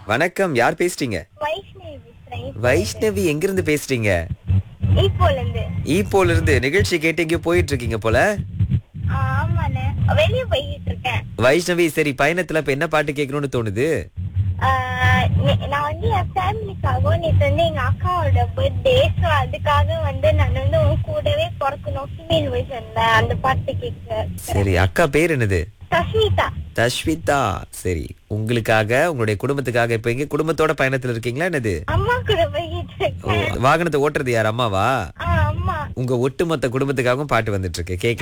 வணக்கம் யார் பேசுறீங்க வைஷ்ணவி பேசுறேன் வைஷ்ணவி எங்கிருந்து பேசுறீங்க ஈப்போல இருந்து ஈப்போல இருந்து நிகழ்ச்சி கேட்டு எங்கேயோ போயிட்டு இருக்கீங்க போல ஆமாண்ணே வெளிய போயிட்டு இருக்கேன் வைஷ்ணவி சரி பயணத்துல இப்ப என்ன பாட்டு கேட்கணும்னு தோணுது ஆஹ் நே- நான் வந்து என் ஃபேமிலிக்காகவும் நேற்று வந்து எங்க அக்காவோட பர்த்டே ஸோ அதுக்காக வந்து நான் வந்து உன் கூடவே பிறக்கணும் ஃபீமேல் வெர்ஷன்ல அந்த பாட்டு கேட்க சரி அக்கா பேர் என்னது சஸ்மிதா தஷ்விதா சரி உங்களுக்காக உங்களுடைய குடும்பத்துக்காக இப்ப எங்க குடும்பத்தோட பயணத்துல இருக்கீங்களா என்னது அம்மா கூட போயிட்டு ஓ, இருக்கேன் வாகனத்தை ஓட்டுறது யார் அம்மாவா ஆஹ் அம்மா உங்க ஒட்டுமொத்த குடும்பத்துக்காகவும் பாட்டு வந்துட்டு இருக்கு கேட்க